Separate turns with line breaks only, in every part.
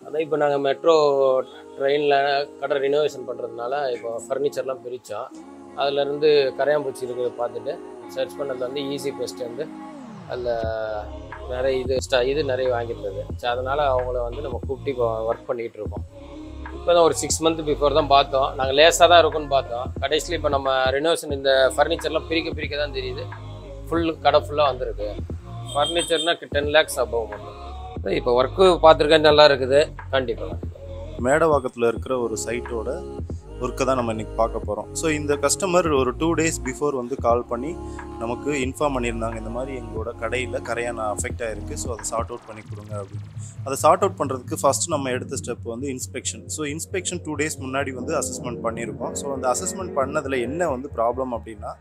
அதான் இப்போ நாங்கள் மெட்ரோ ட்ரெயினில் கடை ரினோவேஷன் பண்ணுறதுனால இப்போ ஃபர்னிச்சர்லாம் பிரித்தோம் அதுலேருந்து கரையாம்பூச்சி இருக்கிறத பார்த்துட்டு சர்ச் பண்ணது வந்து ஈஸி பெஸ்ட் வந்து அதில் நிறைய இது ஸ்ட- இது நிறைய வாங்கியிருந்தது ஸோ அதனால் அவங்கள வந்து நம்ம கூப்பிட்டு இப்போ ஒர்க் பண்ணிகிட்டு இருக்கோம் இப்போ தான் ஒரு சிக்ஸ் மந்த் பிஃபோர் தான் பார்த்தோம் நாங்கள் லேஸாக தான் இருக்கும்னு பார்த்தோம் கடைசியில் இப்போ நம்ம ரினோவேஷன் இந்த ஃபர்னிச்சர்லாம் பிரிக்க பிரிக்க தான் தெரியுது ஃபுல் கடை ஃபுல்லாக வந்திருக்கு ஃபர்னிச்சர்னா டென் லேக்ஸ் அபவ் மட்டும் இப்போ ஒர்க்கு பார்த்துருக்கேன் நல்லா இருக்குது கண்டிப்பாக
மேடவாக்கத்தில் இருக்கிற ஒரு சைட்டோட ஒர்க்கை தான் நம்ம இன்னைக்கு பார்க்க போகிறோம் ஸோ இந்த கஸ்டமர் ஒரு டூ டேஸ் பிஃபோர் வந்து கால் பண்ணி நமக்கு இன்ஃபார்ம் பண்ணியிருந்தாங்க இந்த மாதிரி எங்களோட கடையில் கரையான அஃபெக்ட் ஆயிருக்கு ஸோ அதை சார்ட் அவுட் பண்ணி கொடுங்க அப்படின்னு அதை சார்ட் அவுட் பண்ணுறதுக்கு ஃபஸ்ட் நம்ம எடுத்த ஸ்டெப் வந்து inspection so inspection two days முன்னாடி வந்து அசஸ்மெண்ட் பண்ணியிருக்கோம் ஸோ அந்த அசஸ்மெண்ட் பண்ணதில் என்ன வந்து ப்ராப்ளம் அப்படின்னா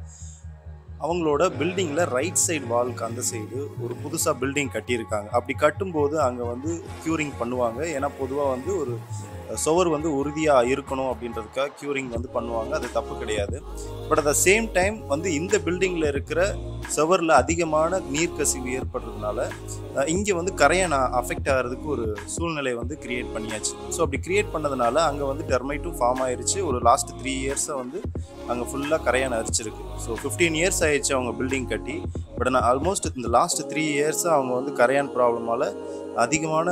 அவங்களோட பில்டிங்கில் ரைட் சைடு வால்க்கு அந்த சைடு ஒரு புதுசாக பில்டிங் கட்டியிருக்காங்க அப்படி கட்டும்போது அங்கே வந்து க்யூரிங் பண்ணுவாங்க ஏன்னா பொதுவாக வந்து ஒரு சுவர் வந்து உறுதியாக இருக்கணும் அப்படின்றதுக்காக க்யூரிங் வந்து பண்ணுவாங்க அது தப்பு கிடையாது but at the same time வந்து இந்த பில்டிங்கில் இருக்கிற சுவரில் அதிகமான நீர்க்கசிவு ஏற்படுறதுனால இங்கே வந்து கரையான் அஃபெக்ட் ஆகிறதுக்கு ஒரு சூழ்நிலை வந்து கிரியேட் பண்ணியாச்சு ஸோ அப்படி கிரியேட் பண்ணதுனால அங்கே வந்து டெர்மைட்டும் ஃபார்ம் ஆயிருச்சு ஒரு லாஸ்ட் த்ரீ இயர்ஸை வந்து அங்கே ஃபுல்லாக கரையான் அரிச்சிருக்கு ஸோ ஃபிஃப்டீன் இயர்ஸ் ஆயிடுச்சு அவங்க பில்டிங் கட்டி பட் நான் ஆல்மோஸ்ட் இந்த லாஸ்ட் த்ரீ இயர்ஸாக அவங்க வந்து கரையான் ப்ராப்ளமால் அதிகமான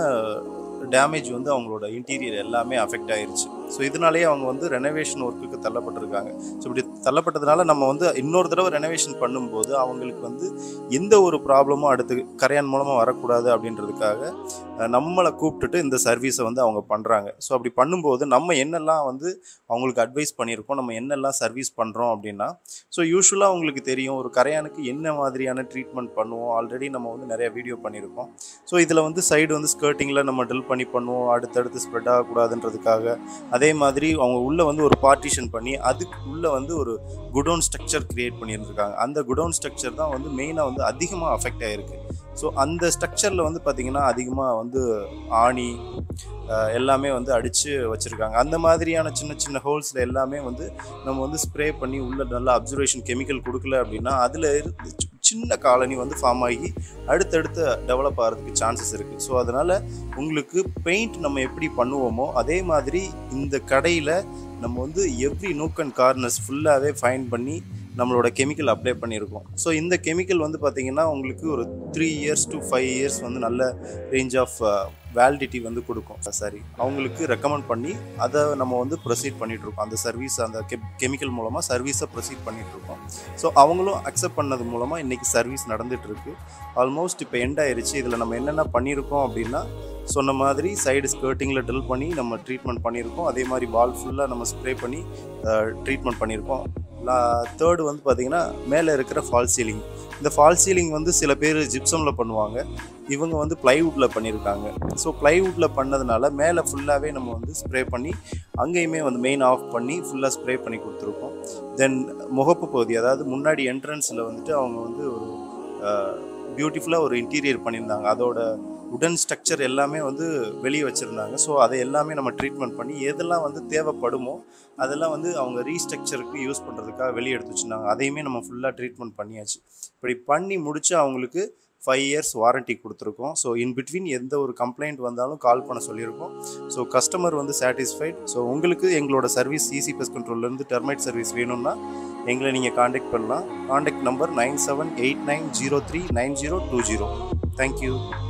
டேமேஜ் வந்து அவங்களோட இன்டீரியர் எல்லாமே அஃபெக்ட் ஆயிருச்சு ஸோ இதனாலேயே அவங்க வந்து ரெனோவேஷன் ஒர்க்குக்கு தள்ளப்பட்டிருக்காங்க ஸோ இப்படி தள்ளப்பட்டதுனால நம்ம வந்து இன்னொரு தடவை ரெனோவேஷன் பண்ணும்போது அவங்களுக்கு வந்து எந்த ஒரு ப்ராப்ளமும் அடுத்து கரையான் மூலமாக வரக்கூடாது அப்படின்றதுக்காக அஹ், நம்மளை கூப்பிட்டுட்டு இந்த சர்வீஸை வந்து அவங்க பண்ணுறாங்க ஸோ அப்படி பண்ணும்போது நம்ம என்னெல்லாம் வந்து அவங்களுக்கு அட்வைஸ் பண்ணியிருக்கோம் நம்ம என்னெல்லாம் சர்வீஸ் பண்ணுறோம் அப்படின்னா ஸோ யூஸ்வலாக உங்களுக்கு தெரியும் ஒரு கரையானுக்கு என்ன மாதிரியான ட்ரீட்மெண்ட் பண்ணுவோம் ஆல்ரெடி நம்ம வந்து நிறைய வீடியோ பண்ணியிருக்கோம் ஸோ இதில் வந்து சைடு வந்து ஸ்கர்ட்டிங்கில் நம்ம ட்ரில் பண்ணி பண்ணுவோம் அடுத்தடுத்து ஸ்ப்ரெட் ஆகக்கூடாதுன்றதுக்காக அதே மாதிரி அவங்க உள்ளே வந்து ஒரு பார்ட்டிஷன் பண்ணி அதுக்கு உள்ளே வந்து ஒரு குடோன் ஸ்ட்ரக்சர் கிரியேட் பண்ணியிருந்திருக்காங்க அந்த குடோன் ஸ்ட்ரக்சர் தான் வந்து மெயினாக வந்து அதிகமாக அஃபெக்ட் ஆகிருக்கு ஸோ அந்த ஸ்ட்ரக்சரில் வந்து பார்த்திங்கன்னா அதிகமாக வந்து ஆணி அஹ், எல்லாமே வந்து அடித்து வச்சுருக்காங்க அந்த மாதிரியான சின்ன சின்ன ஹோல்ஸில் எல்லாமே வந்து நம்ம வந்து ஸ்ப்ரே பண்ணி உள்ள நல்லா அப்சர்வேஷன் கெமிக்கல் கொடுக்கல அப்படின்னா அதில் இருந்து சி- சின்ன காலனி வந்து ஃபார்ம் ஆகி அடுத்தடுத்து டெவலப் ஆகிறதுக்கு சான்சஸ் இருக்குது ஸோ அதனால் உங்களுக்கு பெயிண்ட் நம்ம எப்படி பண்ணுவோமோ அதே மாதிரி இந்த கடையில் நம்ம வந்து எவ்ரி நூக் அண்ட் கார்னர்ஸ் ஃபுல்லாகவே ஃபைன் பண்ணி நம்மளோட கெமிக்கல் அப்ளை பண்ணியிருக்கோம் ஸோ இந்த கெமிக்கல் வந்து பார்த்திங்கன்னா உங்களுக்கு ஒரு three years to five years வந்து நல்ல ரேஞ்ச் ஆஃப் வேலிடிட்டி வந்து கொடுக்கும் சரி அவங்களுக்கு ரெக்கமெண்ட் பண்ணி அதை நம்ம வந்து ப்ரொசீட் பண்ணிகிட்ருக்கோம் அந்த சர்வீஸ் அந்த கெ கெமிக்கல் மூலமாக சர்வீஸை ப்ரொசீட் பண்ணிகிட்ருக்கோம் ஸோ அவங்களும் அக்செப்ட் பண்ணது மூலமாக இன்றைக்கி சர்வீஸ் நடந்துகிட்ருக்கு ஆல்மோஸ்ட் இப்போ எண்ட் ஆயிருச்சு இதில் நம்ம என்னென்ன பண்ணியிருக்கோம் அப்படின்னா சொன்ன மாதிரி சைடு ஸ்கர்ட்டிங்கில் ட்ரில் பண்ணி நம்ம ட்ரீட்மெண்ட் பண்ணியிருக்கோம் அதே மாதிரி வால் ஃபுல்லாக நம்ம ஸ்ப்ரே பண்ணி ட்ரீட்மெண்ட் பண்ணியிருக்கோம் தேர்டு வந்து பார்த்திங்கன்னா மேலே இருக்கிற ஃபால் சீலிங் இந்த ஃபால் சீலிங் வந்து சில பேர் ஜிப்சமில் பண்ணுவாங்க இவங்க வந்து ப்ளைவுட்டில் பண்ணியிருக்காங்க ஸோ ப்ளைவுட்டில் பண்ணதுனால மேலே ஃபுல்லாகவே நம்ம வந்து ஸ்ப்ரே பண்ணி அங்கேயுமே வந்து மெயின் ஆஃப் பண்ணி ஃபுல்லாக ஸ்ப்ரே பண்ணி கொடுத்துருக்கோம் தென் முகப்பு பகுதி அதாவது முன்னாடி என்ட்ரன்ஸில் வந்துட்டு அவங்க வந்து ஒரு பியூட்டிஃபுல்லாக ஒரு இன்டீரியர் பண்ணியிருந்தாங்க அதோட உடன் ஸ்ட்ரக்சர் எல்லாமே வந்து வெளியே வச்சுருந்தாங்க ஸோ அதை எல்லாமே நம்ம ட்ரீட்மெண்ட் பண்ணி எதெல்லாம் வந்து தேவைப்படுமோ அதெல்லாம் வந்து அவங்க ரீஸ்ட்ரக்சருக்கு யூஸ் பண்ணுறதுக்காக வெளியே எடுத்து வச்சுருந்தாங்க அதையுமே நம்ம ஃபுல்லாக ட்ரீட்மெண்ட் பண்ணியாச்சு இப்படி பண்ணி முடிச்சு அவங்களுக்கு ஃபைவ் இயர்ஸ் வாரண்டி கொடுத்துருக்கோம் ஸோ இன் பிட்வீன் எந்த ஒரு கம்ப்ளைண்ட் வந்தாலும் கால் பண்ண சொல்லியிருக்கோம் ஸோ கஸ்டமர் வந்து சாட்டிஸ்ஃபைட் ஸோ உங்களுக்கு எங்களோட சர்வீஸ் சிசி பெஸ் கண்ட்ரோல்லேருந்து டெர்மைட் சர்வீஸ் வேணும்னா எங்களை நீங்கள் காண்டாக்ட் பண்ணலாம் contact number nine seven eight nine zero three nine zero two zero thank you